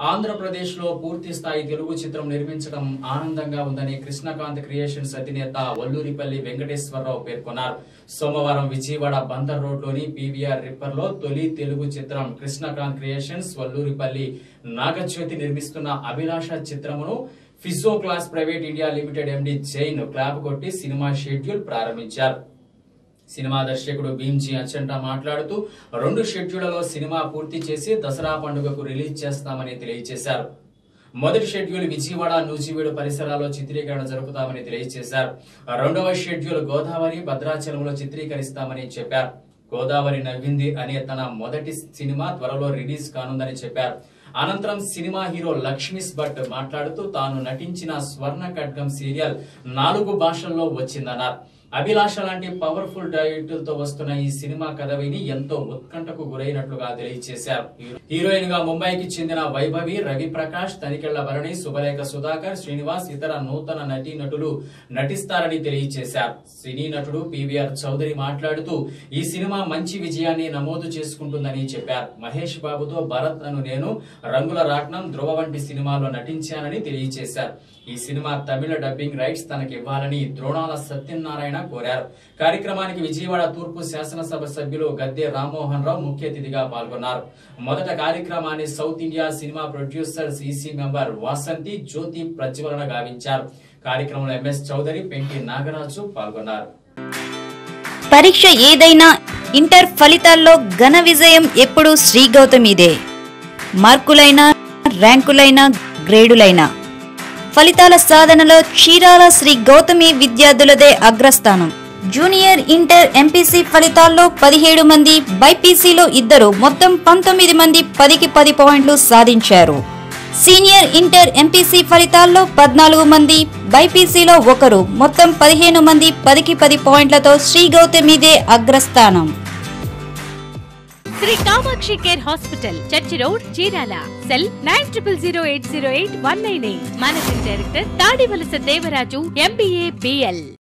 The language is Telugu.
ఆంధ్రప్రదేశ్లో పూర్తి స్థాయి తెలుగు చిత్రం నిర్మించడం ఆనందంగా ఉందని కృష్ణకాంత్ క్రియేషన్స్ అధినేత వల్లూరిపల్లి వెంకటేశ్వరరావు పేర్కొన్నారు సోమవారం విజయవాడ బందర్ రోడ్లోని పీవీఆర్ రిప్పర్లో తొలి తెలుగు చిత్రం కృష్ణకాంత్ క్రియేషన్స్ వల్లూరిపల్లి నాగజ్యోతి నిర్మిస్తున్న అభిలాష చిత్రమును Fizo class private India limited MD Jain clap కొట్టి సినిమా షెడ్యూల్ ప్రారంభించారు సినిమా దర్శకుడు భీమ్జీ అచ్చంట మాట్లాడుతూ రెండు షెడ్యూళ్లలో సినిమా పూర్తి చేసి దసరా పండుగకు రిలీజ్ చేస్తామని తెలియజేశారు మొదటి షెడ్యూల్ విజయవాడ నూజివీడు పరిసరాల్లో చిత్రీకరణ జరుపుతామని తెలియజేశారు రెండవ షెడ్యూల్ గోదావరి భద్రాచలంలో చిత్రీకరిస్తామని చెప్పారు గోదావరి నవ్వింది అనే తన మొదటి సినిమా త్వరలో రిలీజ్ కానుందని చెప్పారు అనంతరం సినిమా హీరో లక్ష్మీస్ భట్ మాట్లాడుతూ తాను నటించిన స్వర్ణ ఖడ్గం సీరియల్ నాలుగు భాషల్లో వచ్చిందన్నారు అభిలాష లాంటి పవర్ఫుల్ టైటిల్ తో వస్తున్న ఈ సినిమా కథ విని ఎంతో ఉత్కంఠకు గురైనట్లుగా తెలియజేశారు హీరోయిన్ గా ముంబైకి చెందిన వైభవి రవి ప్రకాష్ తనికెళ్ల భరణి శుభలేఖ సుధాకర్ శ్రీనివాస్ ఇతర నూతన నటీ నటులు నటిస్తారని తెలియజేశారు సినీ నటుడు పివిఆర్ చౌదరి మాట్లాడుతూ ఈ సినిమా మంచి విజయాన్ని నమోదు చేసుకుంటుందని చెప్పారు మహేష్ బాబుతో భరత్ అను నేను రంగుల రాట్నం ధ్రువ వంటి సినిమాలో నటించానని తెలియజేశారు ఈ సినిమా తమిళ డబ్బింగ్ రైట్స్ తనకి ఇవ్వాలని ద్రోణాల సత్యనారాయణ కోరారు కార్యక్రమానికి విజయవాడ తూర్పు శాసనసభ సభ్యులు గద్దె రామ్మోహన్ రావు ముఖ్య అతిథిగా పాల్గొన్నారు మొదట కార్యక్రమాన్ని south India cinema producers EC member Vasanthi జ్యోతి ప్రజ్వలన గావించారు కార్యక్రమంలో ఎంఎస్ చౌదరి పెంకి నాగరాజు పాల్గొన్నారు పరీక్ష ఏదైనా ఇంటర్ ఫలితాల్లో ఘన విజయం ఎప్పుడూ శ్రీ గౌతమిదే మార్కులైనా ర్యాంకులైనా గ్రేడులైనా ఫలితాల సాధనలో చీరాల శ్రీ గౌతమి విద్యార్థులదే అగ్రస్థానం జూనియర్ ఇంటర్ ఎంపీసీ ఫలితాల్లో పదిహేడు మంది బైపీసీలో ఇద్దరు మొత్తం పంతొమ్మిది మంది పదికి పది పాయింట్లు సాధించారు సీనియర్ ఇంటర్ ఎంపీసీ ఫలితాల్లో పద్నాలుగు మంది బైపీసీలో ఒకరు మొత్తం పదిహేను మంది పదికి పది పాయింట్లతో శ్రీ గౌతమిదే అగ్రస్థానం Sri Kamakshi care hospital church road Chirala cell nine triple zero eight zero eight one nine eight managing director Tadivalasa Devaraju MBA BL